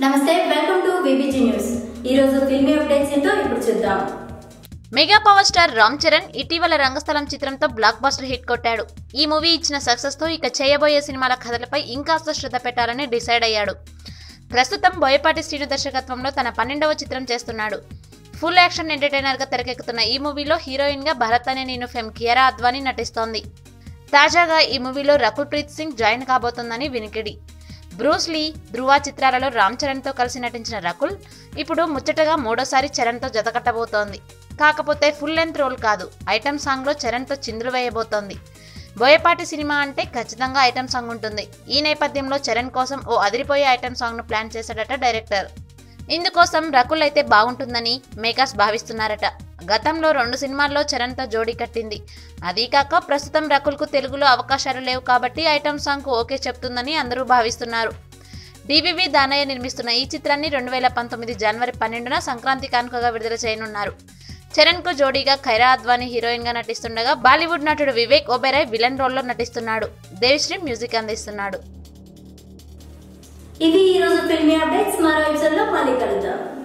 నమస్తే welcome to VBG news ఈ రోజు ఫిల్మీ అప్డేట్స్ ఏంటో ఇప్పుడు చూద్దాం mega power star Ram Charan ఇటీవల రంగస్థలం చిత్రంతో బ్లాక్ బస్టర్ హిట్ కొట్టాడు ఈ మూవీ ఇచ్చిన సక్సెస్ తో ఇక చేయబోయే సినిమాల కథలపై ఇంకాస్త శ్రద్ధ పెట్టాలని డిసైడ్ అయ్యాడు ప్రస్తుతం బోయపాటి శ్రీను దర్శకత్వంలో తన పన్నెండవ చిత్రం చేస్తున్నాడు ఫుల్ యాక్షన్ ఎంటర్టైనర్ గా తెరకెక్కుతున్న ఈ మూవీలో హీరోయిన్ గా భరత్ అనే నేను ఫెమ్ కియరా అద్వానీ నటిస్తోంది తాజాగా ఈ మూవీలో రకుల్ ప్రీత్ సింగ్ జాయిన్ కాబోతోందని వినికిడి బ్రూస్ లీ ధృవ చిత్రాలలో రామ్ చరణ్తో కలిసి నటించిన రకుల్ ఇప్పుడు ముచ్చటగా మూడోసారి చరణ్తో జతకట్టబోతోంది కాకపోతే ఫుల్ లెంత్ రోల్ కాదు ఐటమ్ సాంగ్లో చరణ్తో చిందులు వేయబోతోంది బోయపాటి సినిమా అంటే ఖచ్చితంగా ఐటమ్ సాంగ్ ఉంటుంది ఈ నేపథ్యంలో చరణ్ కోసం ఓ అదిరిపోయే ఐటమ్ సాంగ్ను ప్లాన్ చేశాడట డైరెక్టర్ ఇందుకోసం రకుల్ అయితే బాగుంటుందని మేకర్స్ భావిస్తున్నారట గతంలో రెండు సినిమాల్లో చరణ్తో జోడీ కట్టింది అదీ కాక ప్రస్తుతం రకుల్కు తెలుగులో అవకాశాలు లేవు కాబట్టి ఐటమ్ సాంగ్కు ఓకే చెప్తుందని అందరూ భావిస్తున్నారు డివివి దానయ్య నిర్మిస్తున్న ఈ చిత్రాన్ని రెండు వేల పంతొమ్మిది జనవరి పన్నెండున సంక్రాంతి కానుకగా విడుదల చేయనున్నారు చరణ్కు జోడీగా ఖైరా అద్వానీ హీరోయిన్గా నటిస్తుండగా బాలీవుడ్ నటుడు వివేక్ ఒబెరాయ్ విలన్ రోల్లో నటిస్తున్నాడు దేవిశ్రీ మ్యూజిక్ అందిస్తున్నాడు ఇవి ఈ రోజు ఫిల్మీ అప్డేట్స్ మరో ఎపిసోడ్ లో మళ్ళీ కలుద్దాం